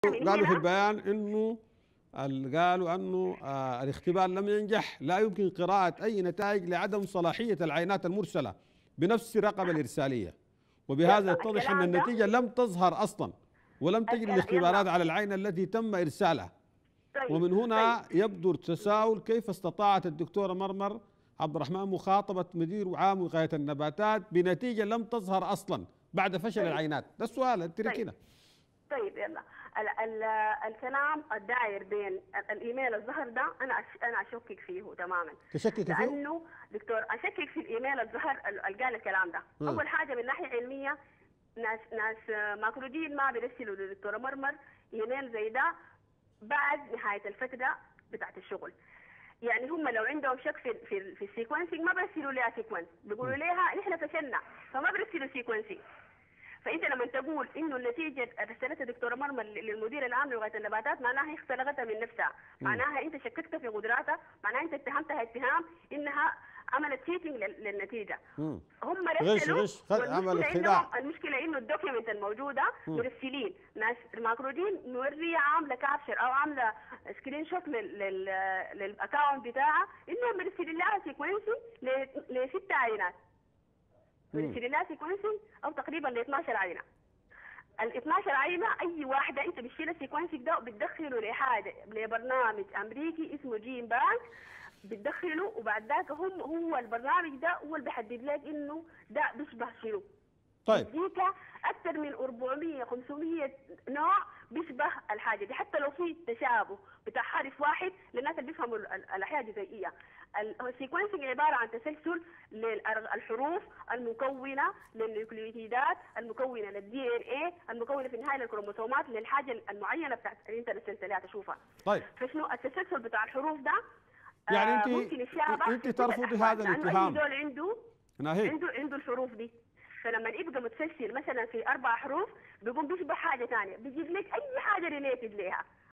قالوا في البيان انه ال- قالوا انه آه الاختبار لم ينجح لا يمكن قراءة اي نتائج لعدم صلاحية العينات المرسلة بنفس الرقبة الارسالية وبهذا يلا، يتضح ان الكلام ده- النتيجة لم تظهر اصلا ولم تجري الكلام- الاختبارات يلا. على العينة التي تم ارسالها طيب ومن هنا طيب. يبدو التساؤل كيف استطاعت الدكتورة مرمر عبد الرحمن مخاطبة مدير عام وقاية النباتات بنتيجة لم تظهر أصلا بعد فشل طيب. العينات ده السؤال طيب. اتركينا طيب يلا ال ال الكلام الداير بين ال- الايميل الظهر ده انا أش انا اشكك فيه تماما تشكك فيه لانه دكتور اشكك في الايميل الظهر ال- اللي قال الكلام ده مم. اول حاجه من ناحيه علميه ناس ناس آه، ماكرودين ما بيرسلوا للدكتوره مرمر ايميل زي ده بعد نهايه الفتره بتاعت الشغل يعني هم لو عندهم شك في في, في السيكونسينج ما بيرسلوا لها سيكونس بيقولوا لها احنا فشلنا فما بيرسلوا سيكونسينج فانت لما تقول انه النتيجه رسلتها الدكتوره مرمر للمدير العام لغايه النباتات معناها هي اختلقتها من نفسها معناها انت شككت في قدراتها معناها انت اتهمتها اتهام انها عملت تشيتنج للنتيجه مم. هم غش- رسلوا غش، خد- عمل والمشكلة خداع. إنهم- المشكله انه الدوكيومنت الموجوده مم. مرسلين ناس الماكرودين موريه عامله كابشر او عامله سكرين شوت لل- لل- للاكونت بتاعها انهم مرسلين لها سيكونسي لست عينات مم. مرسلين لها سيكونسي او تقريبا ل 12 عينه ال 12 عينه اي واحده انت بتشيل السيكونسنج ده وبتدخله لحاجه لبرنامج امريكي اسمه جين بانك بتدخله وبعد ذاك هم هو البرنامج ده هو اللي بيحدد لك انه ده بيشبه شنو طيب بيديك اكثر من 400 500 نوع بيشبه الحاجه دي حتى لو في تشابه بتاع حرف واحد للناس اللي بيفهموا ال- ال- الاحياء الجزيئيه السيكونسنج عباره عن تسلسل للحروف المكونه للنيوكليوتيدات المكونه للدي ان اي المكونه في النهايه للكروموسومات للحاجه المعينه بتاعت اللي انت رسلت لها تشوفها طيب فشنو التسلسل بتاع الحروف ده يعني آه، أنت- ممكن يشابه أنت في كل ترفضي الأحوال، هذا لأنه الاتهام. أي دول عنده ناهيك عنده عنده الحروف دي فلما يبقى متسلسل مثلا في اربع حروف بيقوم بيشبه حاجه ثانيه بيجيب لك اي حاجه ريليتد ليها